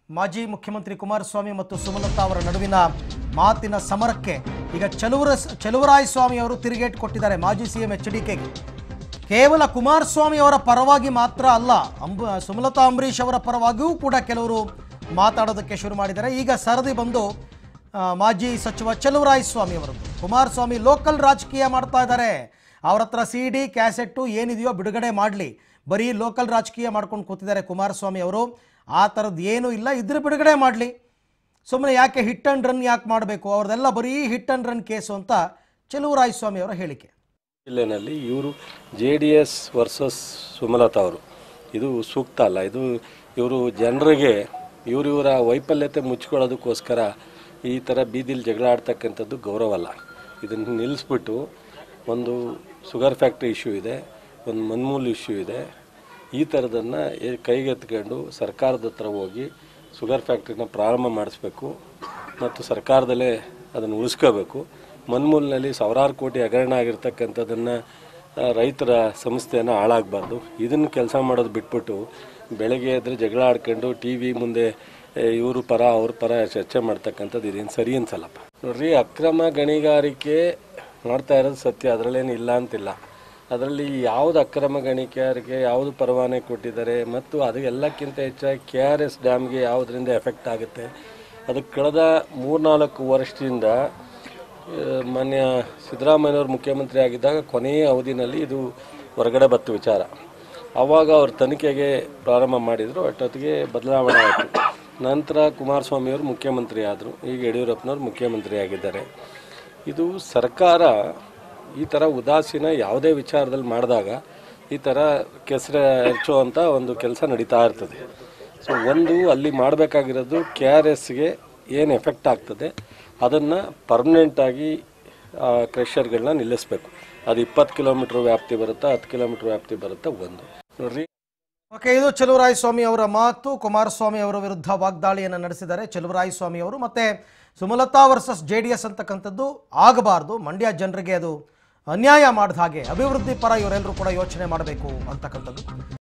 ಮಾಜಿ ಮುಖ್ಯಮಂತ್ರಿ ಕುಮಾರಸ್ವಾಮಿ ಮತ್ತು ಸುಮಲತಾ ಅವರ ನಡುವಿನ ಮಾತಿನ ಸಮರಕ್ಕೆ ಈಗ ಚಲುವರ ಚಲುವರಾಯ ಸ್ವಾಮಿ ಅವರು ತಿರುಗೇಟ್ ಕೊಟ್ಟಿದ್ದಾರೆ ಮಾಜಿ ಸಿಎಂ ಎಚ್ ಡಿ ಕೆಗೆ ಕೇವಲ ಕುಮಾರಸ್ವಾಮಿ ಅವರ ಪರವಾಗಿ ಮಾತ್ರ ಅಲ್ಲ ಅಂಬ ಸುಮಲತಾ ಅಂಬರೀಷ್ ಅವರ ಪರವಾಗಿಯೂ ಕೂಡ ಕೆಲವರು ಮಾತಾಡೋದಕ್ಕೆ ಶುರು ಮಾಡಿದ್ದಾರೆ ಈಗ ಸರದಿ ಬಂದು ಆ, ಮಾಜಿ ಸಚಿವ ಚಲುವರಾಯ ಸ್ವಾಮಿ ಅವರದ್ದು ಕುಮಾರಸ್ವಾಮಿ ಲೋಕಲ್ ರಾಜಕೀಯ ಮಾಡ್ತಾ ಇದ್ದಾರೆ ಅವ್ರ ಹತ್ರ ಸಿ ಡಿ ಕ್ಯಾಸೆಟ್ಟು ಏನಿದೆಯೋ ಬಿಡುಗಡೆ ಮಾಡಲಿ ಬರೀ ಲೋಕಲ್ ರಾಜಕೀಯ ಮಾಡ್ಕೊಂಡು ಕೂತಿದ್ದಾರೆ ಕುಮಾರಸ್ವಾಮಿ ಅವರು ಆ ಥರದ್ದು ಏನೂ ಇಲ್ಲ ಇದ್ರ ಬಿಡುಗಡೆ ಮಾಡಲಿ ಸುಮ್ಮನೆ ಯಾಕೆ ಹಿಟ್ ಆ್ಯಂಡ್ ರನ್ ಯಾಕೆ ಮಾಡಬೇಕು ಅವ್ರದ್ದೆಲ್ಲ ಬರೀ ಹಿಟ್ ಆ್ಯಂಡ್ ರನ್ ಕೇಸು ಅಂತ ಚಲುವರಾಯ ಸ್ವಾಮಿ ಅವರ ಹೇಳಿಕೆ ಜಿಲ್ಲೆನಲ್ಲಿ ಇವರು J D S versus Sumalatha ಅವರು ಇದು ಸೂಕ್ತ ಅಲ್ಲ ಇದು ಇವರು ಜನರಿಗೆ ಇವರು ಇವರ ವೈಫಲ್ಯತೆ ಮುಚ್ಕೊಳ್ಳೋದಕ್ಕೋಸ್ಕರ ಈ ಥರ ಬೀದಿಲಿ ಜಗಳ ಆಡ್ತಕ್ಕಂಥದ್ದು ಗೌರವ ಅಲ್ಲ ಇದನ್ನು ನಿಲ್ಲಿಸ್ಬಿಟ್ಟು ಒಂದು ಶುಗರ್ ಫ್ಯಾಕ್ಟ್ರಿ ಇಶ್ಯೂ ಇದೆ ಒಂದು ಮನ್ಮೂಲ್ ಇಶ್ಯೂ ಇದೆ ಈ ಥರದನ್ನು ಕೈಗೆತ್ಕೊಂಡು ಸರ್ಕಾರದ ಹತ್ರ ಹೋಗಿ ಶುಗರ್ ಫ್ಯಾಕ್ಟ್ರಿನ ಪ್ರಾರಂಭ ಮಾಡಿಸ್ಬೇಕು ಮತ್ತು ಸರ್ಕಾರದಲ್ಲೇ ಅದನ್ನು ಉಳಿಸ್ಕೋಬೇಕು ಮನ್ಮೂಲಿನಲ್ಲಿ ಸಾವಿರಾರು ಕೋಟಿ ಹಗರಣ ಆಗಿರ್ತಕ್ಕಂಥದ್ದನ್ನು ಆ, ರೈತರ ಸಂಸ್ಥೆಯನ್ನು ಹಾಳಾಗಬಾರ್ದು ಇದನ್ನು ಕೆಲಸ ಮಾಡೋದು ಬಿಟ್ಬಿಟ್ಟು ಬೆಳಗ್ಗೆ ಎದ್ರೆ ಜಗಳ ಆಡ್ಕೊಂಡು ಟಿ ವಿ ಮುಂದೆ ಇವರು ಪರ ಅವ್ರ ಪರ ಚರ್ಚೆ ಮಾಡ್ತಕ್ಕಂಥದ್ದು ಇದೇನು ಸರಿ ಅನ್ಸಲ್ಲಪ್ಪ ನೋಡ್ರಿ ಅಕ್ರಮ ಗಣಿಗಾರಿಕೆ ಮಾಡ್ತಾ ಇರೋದು ಸತ್ಯ ಅದರಲ್ಲೇನು ಇಲ್ಲ ಅಂತಿಲ್ಲ ಅದರಲ್ಲಿ ಯಾವುದು ಅಕ್ರಮ ಗಣಿಗಾರಿಕೆ ಯಾವುದು ಪರವಾನೆ ಕೊಟ್ಟಿದ್ದಾರೆ ಮತ್ತು ಅದು ಎಲ್ಲಕ್ಕಿಂತ ಹೆಚ್ಚಾಗಿ ಕೆ ಆರ್ ಎಸ್ ಡ್ಯಾಮ್ಗೆ ಯಾವುದರಿಂದ ಎಫೆಕ್ಟ್ ಆಗುತ್ತೆ ಅದಕ್ಕೆ ಕಳೆದ ಮೂರ್ನಾಲ್ಕು ವರ್ಷದಿಂದ ಆ, ಮಾನ್ಯ ಸಿದ್ದರಾಮಯ್ಯನವರು ಮುಖ್ಯಮಂತ್ರಿ ಆಗಿದ್ದಾಗ ಕೊನೆಯ ಅವಧಿನಲ್ಲಿ ಇದು ಹೊರಗಡೆ ಬತ್ತು ವಿಚಾರ ಆವಾಗ ಅವ್ರು ತನಿಖೆಗೆ ಪ್ರಾರಂಭ ಮಾಡಿದರು ಅಷ್ಟೊತ್ತಿಗೆ ಬದಲಾವಣೆ ಆಯಿತು ನಂತರ ಕುಮಾರಸ್ವಾಮಿಯವರು ಮುಖ್ಯಮಂತ್ರಿ ಆದರು ಈಗ ಯಡಿಯೂರಪ್ಪನವ್ರು ಮುಖ್ಯಮಂತ್ರಿ ಆಗಿದ್ದಾರೆ ಇದು ಸರ್ಕಾರ ಈ ಥರ ಉದಾಸೀನ ಯಾವುದೇ ವಿಚಾರದಲ್ಲಿ ಮಾಡಿದಾಗ ಈ ಥರ ಕೆಸರು ಹೆಚ್ಚುವಂಥ ಒಂದು ಕೆಲಸ ನಡೀತಾ ಇರ್ತದೆ ಸೊ ಒಂದು ಅಲ್ಲಿ ಮಾಡಬೇಕಾಗಿರೋದು ಕೆ ಆರ್ ಎಸ್ಗೆ ಏನು ಎಫೆಕ್ಟ್ ಆಗ್ತದೆ ಅದನ್ನು ಪರ್ಮನೆಂಟಾಗಿ ಕ್ರೆಷರ್ಗಳನ್ನ ನಿಲ್ಲಿಸಬೇಕು ಅದು ಇಪ್ಪತ್ತು ಕಿಲೋಮೀಟ್ರ್ ವ್ಯಾಪ್ತಿ ಬರುತ್ತಾ ಹತ್ತು ಕಿಲೋಮೀಟ್ರ್ ವ್ಯಾಪ್ತಿ ಬರುತ್ತಾ ಒಂದು ನೋಡ್ರಿ ಓಕೆ ಇದು ಚಲುವರಾಯ ಸ್ವಾಮಿ ಅವರ ಮಾತು ಕುಮಾರಸ್ವಾಮಿ ಅವರ ವಿರುದ್ಧ ವಾಗ್ದಾಳಿಯನ್ನು ನಡೆಸಿದ್ದಾರೆ ಚಲುವರಾಯ ಸ್ವಾಮಿ ಅವರು ಮತ್ತೆ Sumalatha versus J D S ಅಂತಕ್ಕಂಥದ್ದು ಆಗಬಾರ್ದು ಮಂಡ್ಯ ಜನರಿಗೆ ಅದು ಅನ್ಯಾಯ ಮಾಡಿದ ಹಾಗೆ ಅಭಿವೃದ್ಧಿ ಪರ ಇವರೆಲ್ಲರೂ ಕೂಡ ಯೋಚನೆ ಮಾಡಬೇಕು ಅಂತಕ್ಕಂಥದ್ದು